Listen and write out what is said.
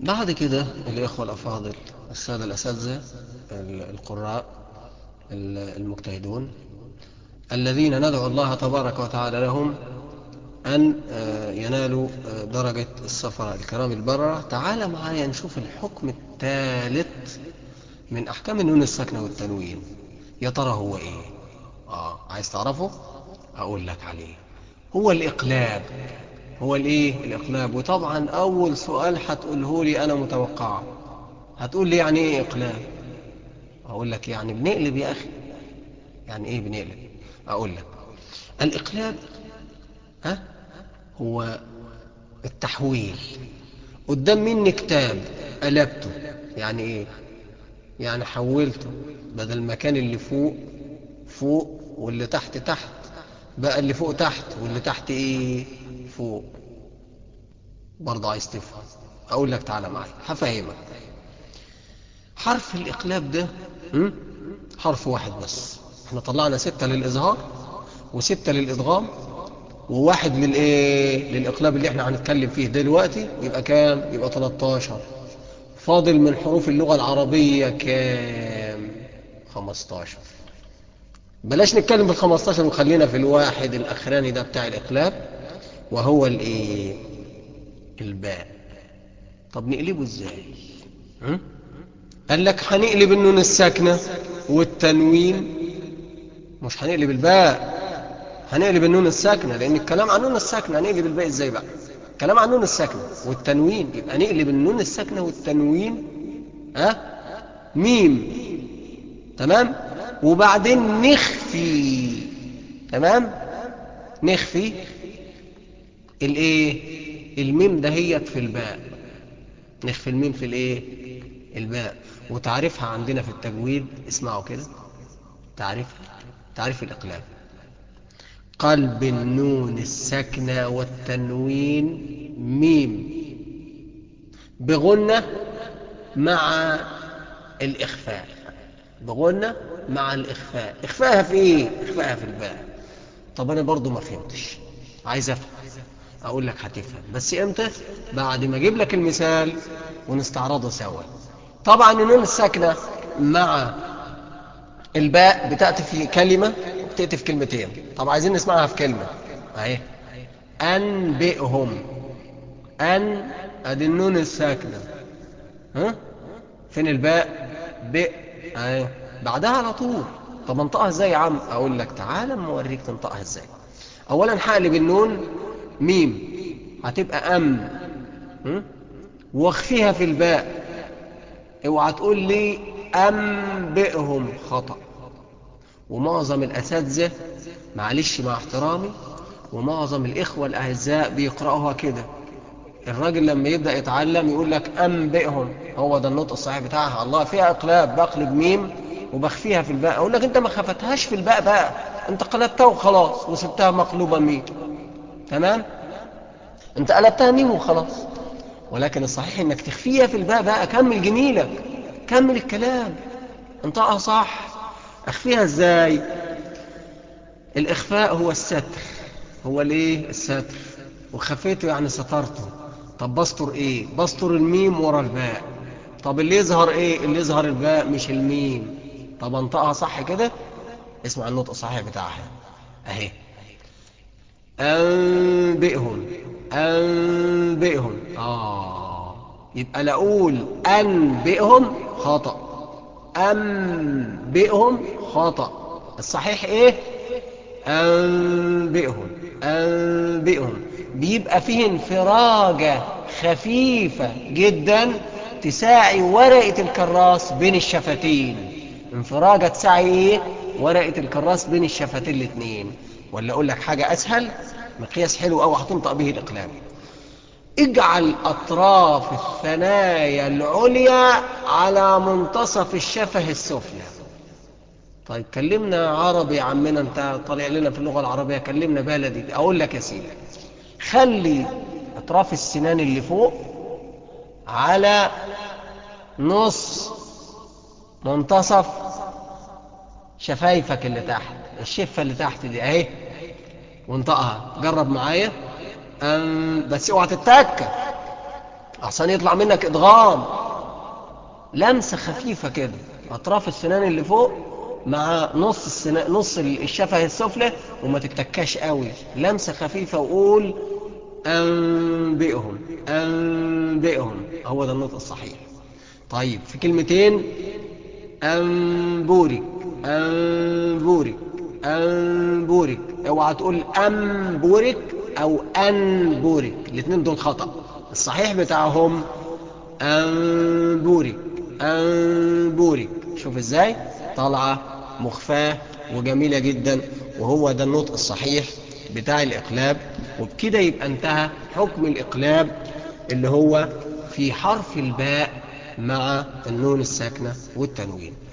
بعد كده الإخوة الأفاضل السادة الأساتذة القراء المجتهدون الذين ندعو الله تبارك وتعالى لهم أن ينالوا درجة السفر الكرام البررة تعال معايا نشوف الحكم الثالث من أحكام النون الساكنة والتنوين يا ترى هو إيه آه عايز تعرفه أقول لك عليه هو الإقلاب هو الإيه الإقلاب وطبعا أول سؤال هتقوله لي أنا متوقعه هتقول لي يعني إيه إقلاب أقول لك يعني بنقلب يا أخي يعني إيه بنقلب أقول لك الإقلاب ها هو التحويل قدام مني كتاب قلبته يعني ايه يعني حولته بدل المكان اللي فوق فوق واللي تحت تحت بقى اللي فوق تحت واللي تحت ايه فوق برضه عايز تفهم اقول لك تعالى معايا هفهمك حرف الاقلاب ده م? حرف واحد بس احنا طلعنا ستة للاظهار وستة للادغام وواحد للايه للاقلاب اللي احنا هنتكلم فيه دلوقتي يبقى كام يبقى 13 فاضل من حروف اللغة العربية كام 15 بلاش نتكلم في ال 15 وخلينا في الواحد الاخراني ده بتاع الاقلاب وهو الايه الباء طب نقلبه ازاي م? قال لك هنقلب النون الساكنة والتنوين مش هنقلب الباء هنقلب النون الساكنة لأن الكلام عن النون الساكنة هنقلب الباقي ازاي بقى الكلام عن النون الساكنة والتنوين يبقى نقلب النون الساكنة والتنوين ها أه؟ ميم تمام وبعدين نخفي تمام نخفي الايه الميم دهيت في الباء نخفي الميم في الايه الباء وتعرفها عندنا في التجويد اسمعوا كده تعرف تعرف الاقلاب قلب النون الساكنة والتنوين ميم بغنة مع الإخفاء بغنة مع الإخفاء إخفاءها في إيه؟ إخفاءها في الباء طب أنا برضو ما فهمتش عايز أفهم أقول لك هتفهم بس إمتى؟ بعد ما أجيب لك المثال ونستعرضه سوا طبعا النون الساكنة مع الباء بتأتي في كلمة وبتأتي في كلمتين طب عايزين نسمعها في كلمة اهي أنبئهم أن أدي النون الساكنة ها فين الباء بئ اهي بعدها على طول طب انطقها ازاي يا عم اقول لك تعالى اما اوريك تنطقها ازاي اولا هقلب النون ميم هتبقى ام واخفيها في الباء اوعى تقول لي انبئهم خطأ ومعظم الاساتذه معلش مع احترامي ومعظم الاخوه الاعزاء بيقراوها كده الراجل لما يبدا يتعلم يقول لك انبئهم هو ده النطق الصحيح بتاعها الله فيها اقلاب بقلب ميم وبخفيها في الباء اقول لك انت ما خفتهاش في الباء بقى انت قلبتها وخلاص وسبتها مقلوبه ميم تمام انت قلبتها ميم وخلاص ولكن الصحيح انك تخفيها في الباء بقى كمل جميلك كمل الكلام انطقها صح اخفيها ازاي الاخفاء هو الستر هو الايه الستر وخفيته يعني سترته طب بستر ايه بستر الميم ورا الباء طب اللي يظهر ايه اللي يظهر الباء مش الميم طب انطقها صح كده اسمع النطق الصحيح بتاعها اهي انبئهم انبئهم اه يبقى لا اقول انبئهم خطأ انبئهم خطأ الصحيح ايه انبئهم انبئهم بيبقى فيه انفراجة خفيفة جدا تساعي ورقة الكراس بين الشفتين انفراجة تساعي ايه ورقة الكراس بين الشفتين الاثنين ولا اقول لك حاجة اسهل مقياس حلو قوي هتنطق به الاقلام اجعل اطراف الثنايا العليا على منتصف الشفه السفلى طيب كلمنا عربي يا عمنا انت طالع لنا في اللغة العربية كلمنا بلدي اقول لك يا سيدي خلي اطراف السنان اللي فوق على نص منتصف شفايفك اللي تحت الشفة اللي تحت دي اهي وانطقها جرب معايا أم بس اوعى تتك أحسن يطلع منك إدغام لمسة خفيفة كده أطراف السنان اللي فوق مع نص السنان نص الشفه السفلى وما تتكاش قوي لمسة خفيفة وقول أنبئهم أنبئهم هو ده النطق الصحيح طيب في كلمتين أنبورك أنبورك أنبورك اوعى تقول أنبورك أو أنبورك الاثنين دول خطأ الصحيح بتاعهم أنبورك أنبورك شوف ازاي طالعة مخفاة وجميلة جدا وهو ده النطق الصحيح بتاع الإقلاب وبكده يبقى انتهى حكم الإقلاب اللي هو في حرف الباء مع النون الساكنة والتنوين